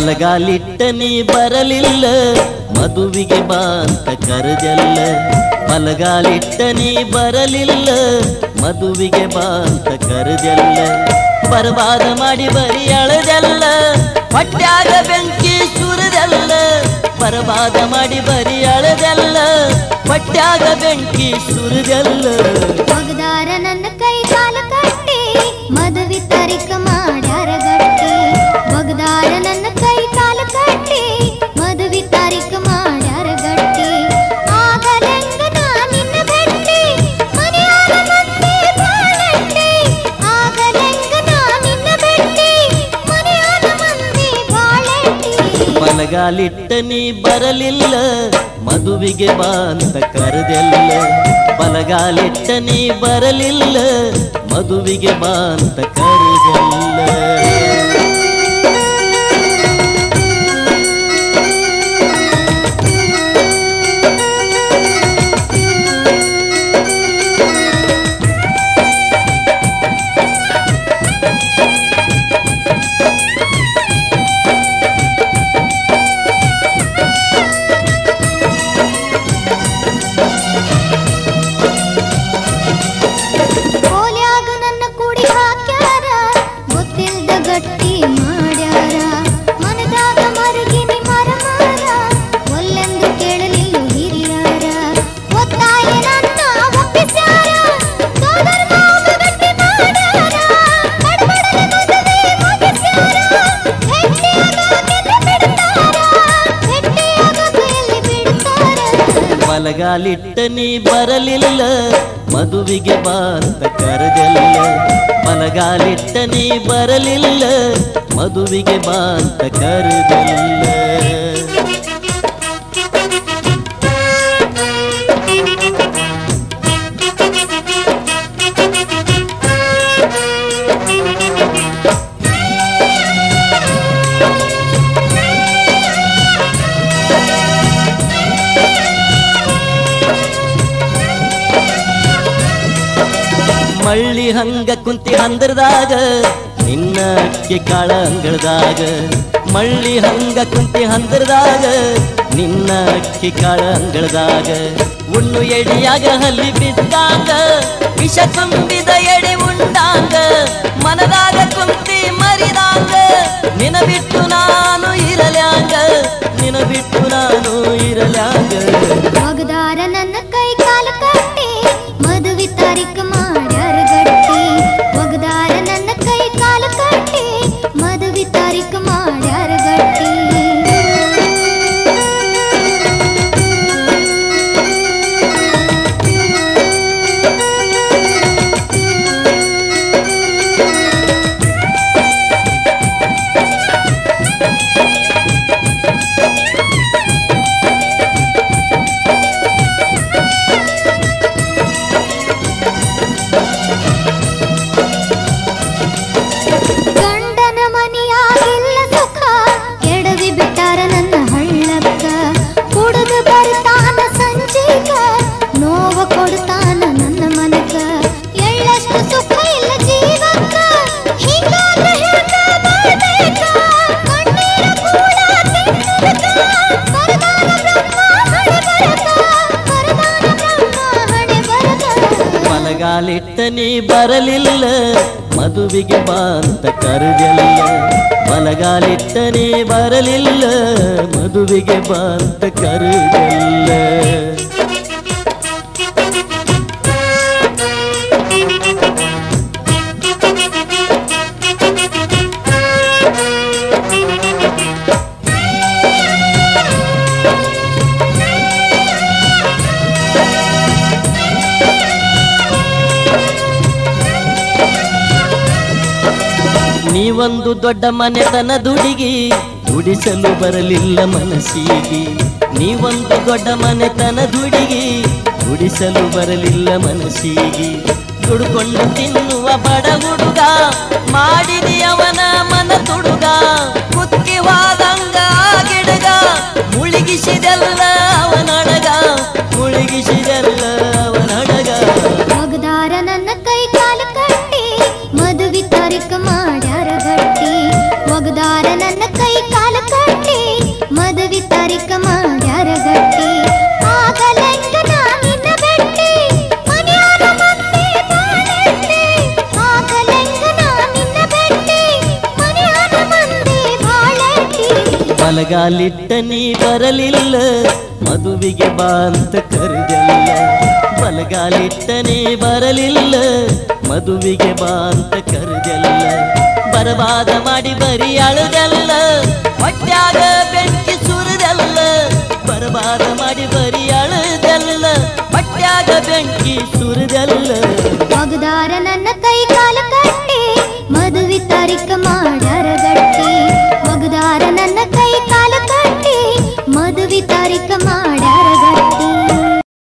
ಬಲಗಾಲಿಟ್ಟ ನೀ ಬರಲಿಲ್ಲ ಮದುವಿಗೆ ಬಾ ಅಂತ ಕರೆದಲ್ಲ ಬಲಗಾಲಿಟ್ಟ ನೀ ಬರಲಿಲ್ಲ ಮದುವಿಗೆ ಬಾ ಅಂತ ಕರೆದಲ್ಲ ಬರಬಾದ ಮಾಡಿ ಬರಿ ಅಳದಲ್ಲ ಹೊಟ್ಯಾಗ ಬೆಂಕಿ ಸುರದಲ್ಲ ಬರಬಾದ ಮಾಡಿ ಬರಿ ಅಳದಲ್ಲ ಹೊಟ್ಯಾಗ ಬೆಂಕಿ ಸುರದಲ್ಲ ಒಗದಾರ ನನ್ನ ಕೈ ಕಾಲ ಕಟ್ಟಿ ಮದುವೆ ತಾರೀಕ ಮಾಡ್ಯಾರ ಗಟ್ಟಿ ಒಗದಾರ ನನ್ನ ಕೈ ಕಾಲ ಕಟ್ಟಿ ಮದುವೆ ತಾರೀಕ ಮಾಡ್ಯಾರ ಗಟ್ಟಿ ಆಗಲೆಂಗ ನಾ ನಿನ್ನ ಭೆಟ್ಟಿ ಮನೆಯಾಗ ಮಂದಿ ಬಾಳಂಟಿ ಆಗಲೆಂಗ ನಾ ನಿನ್ನ ಭೆಟ್ಟಿ ಮನೆಯಾಗ ಮಂದಿ ಬಾಳಂಟಿ ಬಲಗಾಲಿಟ್ಟ ನೀ ಬರಲಿಲ್ಲ ಮದುವಿಗೆ ಬಾ ಅಂತ ಕರೆದೆಲ್ಲ ಬಲಗಾಲಿಟ್ಟ ನೀ ಬರಲಿಲ್ಲ ಮದುವಿಗೆ ಬಾ ಅಂತ ಕರೆದೆಲ್ಲ ಕೋಲ್ಯಾಗ ನನ್ನ ಕುಡಿ ಹಾಕ್ಯಾರ ಗೊತ್ತಿಲ್ದ ಗಟ್ಟಿ ಮಾಡ್ಯಾರ ಮನದಾಗ ಮರುಗಿನಿ ಮರ ಮಾರ ಒಲ್ಲೆಂದು ಕೇಳಲಿಲ್ಲ ಹಿರಿಯಾರ ಒತ್ತಾಯ ನನ್ನ ಒಪ್ಪಿಸ್ಯಾರ ಸೋದರ ಮಾವ ಗಟ್ಟಿ ಮಾಡ್ಯಾರ ಬಡಬಡನೆ ಮದುವೆ ಮುಗಿಸ್ಯಾರ ಭೆಟ್ಟಿಯಾಗೋಕೆಲ್ಲ ಬಿಡ್ತಾರ ಭೆಟ್ಟಿಯಾಗೋಕೆಲ್ಲ ಬಿಡ್ತಾರ ಬಲಗಾಲಿಟ್ಟ ನೀ ಬರಲಿಲ್ಲ ಮದುವಿಗೆ ಬಾ ಅಂತ ಕರೆದೆಲ್ಲ ಬಲಗಾಲಿಟ್ಟ ನೀ ಬರಲಿಲ್ಲ ಮದುವಿಗೆ ಬಾ ಅಂತ ಕರೆದೆಲ್ಲ ಮಳ್ಳಿ ಹಂಗ ಕುಂತಿ ಹಂದರದಾಗ ನಿನ್ನ ಅಕ್ಕಿ ಕಾಳ ಅಂಗಳದಾಗ ಮಳ್ಳಿ ಹಂಗ ಕುಂತಿ ಹಂದರದಾಗ ನಿನ್ನ ಅಕ್ಕಿ ಕಾಳ ಅಂಗಳದಾಗ ಉಣ್ಣು ಎಡಿಯಾಗ ಹಲ್ಲಿ ಬಿದ್ದಾಗ ವಿಷ ತುಂಬಿದ ಎಡೆ ಉಂಡಾಗ ಮನದಾಗ ಕುಂತಿ ಮರಿದಾಗ ನಿನ ಬಿಟ್ಟು ನಾನು ಇರಲ್ಯಾಂಗ ನಿನ ಬಿಟ್ಟು ನಾನು ಇರಲ್ಯಾಂಗ ಒಗದಾರ ನನ್ನ ಕೈ ಕಾಲ ಕಟ್ಟಿ ಮದುವೆ ತಾರೀಕ ಮಾಡ್ಯಾರ ಗಟ್ಟಿ ಒಗದಾರ ನನ್ನ ಕೈ ಕಾಲ ಕಟ್ಟಿ ಮದುವೆ ತಾರೀಕ ಮಾಡ್ಯಾರ ಗಟ್ಟಿ ಗಂಡನ ಮನೆಯಾಗಿಲ್ಲ ಸುಖ ಕೆಡವಿ ಬಿಟ್ಟಾರ ನನ್ನ ಹಳ್ಳಕ್ಕ ಕುಡಿದು ಬರ್ತಾನ ಸಂಜೀಗ ನೋವ ಕೊಡ್ತಾನ ನನ್ನ ಮನಕ ಎಳ್ಳಷ್ಟು ಸುಖ ಇಲ್ಲ ಜೀವಕ್ಕ ಹಿಂಗಾದ್ರೆ ಹೆಂಗ ಮಾಡ್ಬೇಕ? ಕಣ್ಣೀರ ಕೂಡ ತಿನ್ನದಕ, ವರದಾನ ಬ್ರಹ್ಮ ಹಣೆ ಬರಕ, ವರದಾನ ಬ್ರಹ್ಮ ಹಣೆ ಬರಕ. ಬಲಗಾಲಿಟ್ಟ ನೀ ಬರಲಿಲ್ಲ ಮದುವಿಗೆ ಬಾ ಅಂತ ಕರೆದೆಲ್ಲ ಬಲಗಾಲಿಟ್ಟ ನೀ ಬರಲಿಲ್ಲ ಮದುವಿಗೆ ಬಾ ಅಂತ ಕರೆದೆಲ್ಲ ನೀವೊಂದು ದೊಡ್ಡ ಮನೆತನ ದುಡಿಗಿ ದುಡಿಸಲು ಬರಲಿಲ್ಲ ಮನಸ್ಸಿಗೆ ನೀವೊಂದು ದೊಡ್ಡ ಮನೆತನ ದುಡಿಗಿ ದುಡಿಸಲು ಬರಲಿಲ್ಲ ಮನಸ್ಸಿಗೆ ದುಡ್ಕೊಂಡು ತಿನ್ನುವ ಬಡ ಹುಡುಗ ಮಾಡಿದಿ ಅವನ ಮನ ತುಡುಗ ಕುತ್ತಿವಾದಂಗ ಗಿಡಗ ಮುಳುಗಿಸಿದೆಲ್ಲ ಅವನಡಗ ಮುಳುಗಿಸಿದೆಲ್ಲ ಅವನಡಗ ಒಗದಾರ ನನ್ನ ಕೈ ಕಾಲ ಕಟ್ಟಿ ಮದುವೆ ತಾರೀಕ ಮಾಡ್ಯಾರ ಗಟ್ಟಿ ಒಗದಾರ ನನ್ನ ಕೈ ಕಾಲ ಕಟ್ಟಿ ಬಲಗಾಲಿಟ್ಟ ನೀ ಬರಲಿಲ್ಲ ಮದುವಿಗೆ ಬಾ ಅಂತ ಕರೆದಲ್ಲ ಬಲಗಾಲಿಟ್ಟ ನೀ ಬರಲಿಲ್ಲ ಮದುವಿಗೆ ಬಾ ಅಂತ ಕರೆದಲ್ಲ ಬರಬಾದ ಮಾಡಿ ಬರಿ ಅಳದಲ್ಲ ಹೊಟ್ಯಾಗ ಬೆಂಕಿ ಸುರಿದಲ್ಲ ಬರಬಾದ ಮಾಡಿ ಬರಿ ಅಳದಲ್ಲ ಹೊಟ್ಯಾಗ ಬೆಂಕಿ ಸುರಿದಲ್ಲ ಒಗದಾರ ನನ್ನ ಕೈ ಕಾಲ ಕಟ್ಟಿ ಮದುವೆ ತಾರೀಕ ಮಾಡಿ